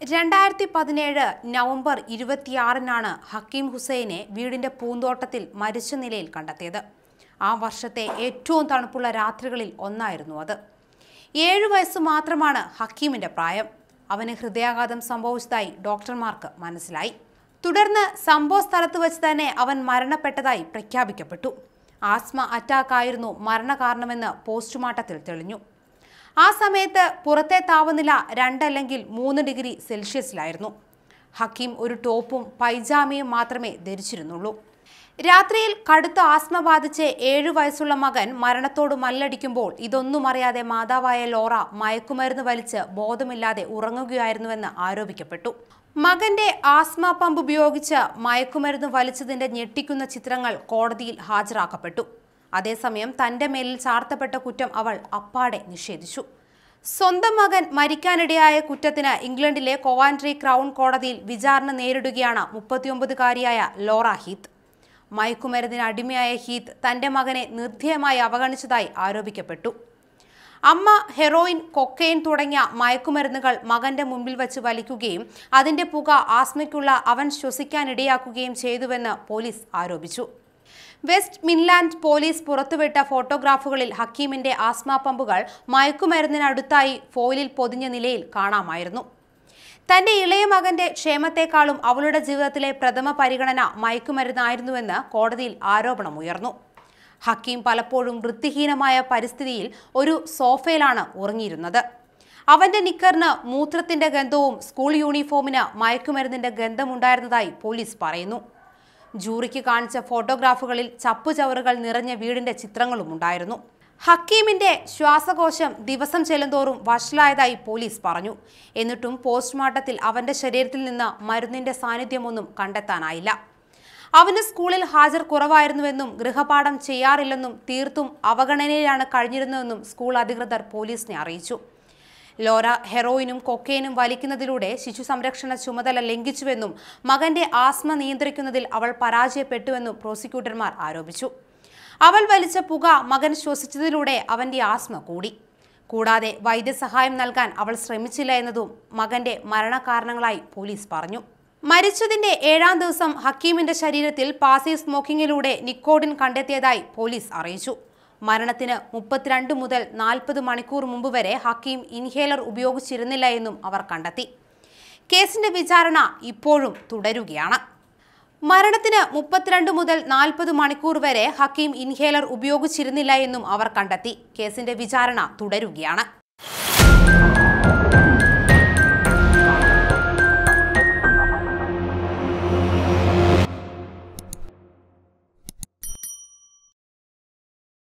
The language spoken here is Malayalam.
രണ്ടായിരത്തി പതിനേഴ് നവംബർ ഇരുപത്തിയാറിനാണ് ഹക്കീം ഹുസൈനെ വീടിന്റെ പൂന്തോട്ടത്തിൽ മരിച്ച നിലയിൽ കണ്ടെത്തിയത് ആ വർഷത്തെ ഏറ്റവും തണുപ്പുള്ള രാത്രികളിൽ ഒന്നായിരുന്നു അത് ഏഴു വയസ്സ് മാത്രമാണ് ഹക്കീമിന്റെ പ്രായം അവന് ഹൃദയാഘാതം സംഭവിച്ചതായി ഡോക്ടർമാർക്ക് മനസ്സിലായി തുടർന്ന് സംഭവ സ്ഥലത്ത് വെച്ച് തന്നെ അവൻ മരണപ്പെട്ടതായി പ്രഖ്യാപിക്കപ്പെട്ടു ആസ്മ അറ്റാക്കായിരുന്നു മരണകാരണമെന്ന് പോസ്റ്റ്മോർട്ടത്തിൽ തെളിഞ്ഞു ആ സമയത്ത് പുറത്തെ താപനില രണ്ടല്ലെങ്കിൽ മൂന്ന് ഡിഗ്രി സെൽഷ്യസിലായിരുന്നു ഹക്കീം ഒരു ടോപ്പും പൈജാമയും മാത്രമേ ധരിച്ചിരുന്നുള്ളൂ രാത്രിയിൽ കടുത്ത ആസ്മ ബാധിച്ച് ഏഴു വയസ്സുള്ള മകൻ മരണത്തോട് മല്ലടിക്കുമ്പോൾ ഇതൊന്നും അറിയാതെ മാതാവായ ലോറ മയക്കുമരുന്ന് വലിച്ച് ബോധമില്ലാതെ ഉറങ്ങുകയായിരുന്നുവെന്ന് ആരോപിക്കപ്പെട്ടു മകന്റെ ആസ്മ പമ്പ് ഉപയോഗിച്ച് മയക്കുമരുന്ന് വലിച്ചതിന്റെ ഞെട്ടിക്കുന്ന ചിത്രങ്ങൾ കോടതിയിൽ ഹാജരാക്കപ്പെട്ടു അതേസമയം തന്റെ മേലിൽ ചാർത്തപ്പെട്ട കുറ്റം അവൾ അപ്പാടെ നിഷേധിച്ചു സ്വന്തം മകൻ മരിക്കാനിടയായ കുറ്റത്തിന് ഇംഗ്ലണ്ടിലെ കൊവാൻട്രി ക്രൗൺ കോടതിയിൽ വിചാരണ നേരിടുകയാണ് മുപ്പത്തിയൊമ്പതുകാരിയായ ലോറ ഹീത്ത് മയക്കുമരുന്നിന് അടിമയായ ഹീത്ത് തന്റെ മകനെ നിർദ്ദയമായി അവഗണിച്ചതായി ആരോപിക്കപ്പെട്ടു അമ്മ ഹെറോയിൻ കൊക്കെയിൻ തുടങ്ങിയ മയക്കുമരുന്നുകൾ മകന്റെ മുമ്പിൽ വച്ച് വലിക്കുകയും അതിന്റെ പുക ആസ്മയ്ക്കുള്ള അവൻ ശ്വസിക്കാനിടയാക്കുകയും ചെയ്തുവെന്ന് പോലീസ് ആരോപിച്ചു വെസ്റ്റ് മിൻലാൻഡ് പോലീസ് പുറത്തുവിട്ട ഫോട്ടോഗ്രാഫുകളിൽ ഹക്കീമിന്റെ ആസ്മ പമ്പുകൾ മയക്കുമരുന്നിനടുത്തായി ഫോയിലിൽ പൊതിഞ്ഞ നിലയിൽ കാണാമായിരുന്നു തന്റെ ഇളയ മകന്റെ ക്ഷേമത്തെക്കാളും അവളുടെ ജീവിതത്തിലെ പ്രഥമ പരിഗണന മയക്കുമരുന്നായിരുന്നുവെന്ന് കോടതിയിൽ ആരോപണമുയർന്നു ഹക്കീം പലപ്പോഴും വൃത്തിഹീനമായ പരിസ്ഥിതിയിൽ ഒരു സോഫയിലാണ് ഉറങ്ങിയിരുന്നത് അവന്റെ നിക്കറിന് മൂത്രത്തിന്റെ ഗന്ധവും സ്കൂൾ യൂണിഫോമിന് മയക്കുമരുന്നിന്റെ ഗന്ധമുണ്ടായിരുന്നതായി പോലീസ് പറയുന്നു ജൂറിക്ക് കാണിച്ച ഫോട്ടോഗ്രാഫുകളിൽ ചപ്പുചവറുകൾ നിറഞ്ഞ വീടിന്റെ ചിത്രങ്ങളും ഉണ്ടായിരുന്നു ഹക്കീമിന്റെ ശ്വാസകോശം ദിവസം ചെല്ലുന്തോറും വഷളായതായി പോലീസ് പറഞ്ഞു എന്നിട്ടും പോസ്റ്റ്മോർട്ടത്തിൽ അവന്റെ ശരീരത്തിൽ നിന്ന് മരുന്നിന്റെ സാന്നിധ്യമൊന്നും കണ്ടെത്താനായില്ല അവന് സ്കൂളിൽ ഹാജർ കുറവായിരുന്നുവെന്നും ഗൃഹപാഠം ചെയ്യാറില്ലെന്നും തീർത്തും അവഗണനയിലാണ് കഴിഞ്ഞിരുന്നതെന്നും സ്കൂൾ അധികൃതർ പോലീസിനെ അറിയിച്ചു ലോറ ഹെറോയിനും കൊക്കെയിനും വലിക്കുന്നതിലൂടെ ശിശു സംരക്ഷണ ചുമതല ലംഘിച്ചുവെന്നും മകന്റെ ആസ്മ നിയന്ത്രിക്കുന്നതിൽ അവൾ പരാജയപ്പെട്ടുവെന്നും പ്രോസിക്യൂട്ടർമാർ ആരോപിച്ചു അവൾ വലിച്ച പുക മകൻ ശ്വസിച്ചതിലൂടെ അവന്റെ ആസ്മ കൂടി കൂടാതെ വൈദ്യസഹായം നൽകാൻ അവൾ ശ്രമിച്ചില്ല എന്നതും മകന്റെ മരണകാരണങ്ങളായി പോലീസ് പറഞ്ഞു മരിച്ചതിന്റെ ഏഴാം ദിവസം ഹക്കീമിന്റെ ശരീരത്തിൽ പാസീവ് സ്മോക്കിങ്ങിലൂടെ നിക്കോഡിൻ കണ്ടെത്തിയതായി പോലീസ് അറിയിച്ചു മരണത്തിന് മുപ്പത്തിരണ്ട് മുതൽ നാൽപ്പത് മണിക്കൂർ മുമ്പ് വരെ ഹക്കീം ഇൻഹേലർ ഉപയോഗിച്ചിരുന്നില്ല എന്നും അവർ കണ്ടെത്തി കേസിന്റെ വിചാരണ ഇപ്പോഴും തുടരുകയാണ് മരണത്തിന് മുപ്പത്തിരണ്ട് മുതൽ നാൽപ്പത് മണിക്കൂർ വരെ ഹക്കീം ഇൻഹേലർ ഉപയോഗിച്ചിരുന്നില്ല എന്നും അവർ കണ്ടെത്തി കേസിന്റെ വിചാരണ തുടരുകയാണ്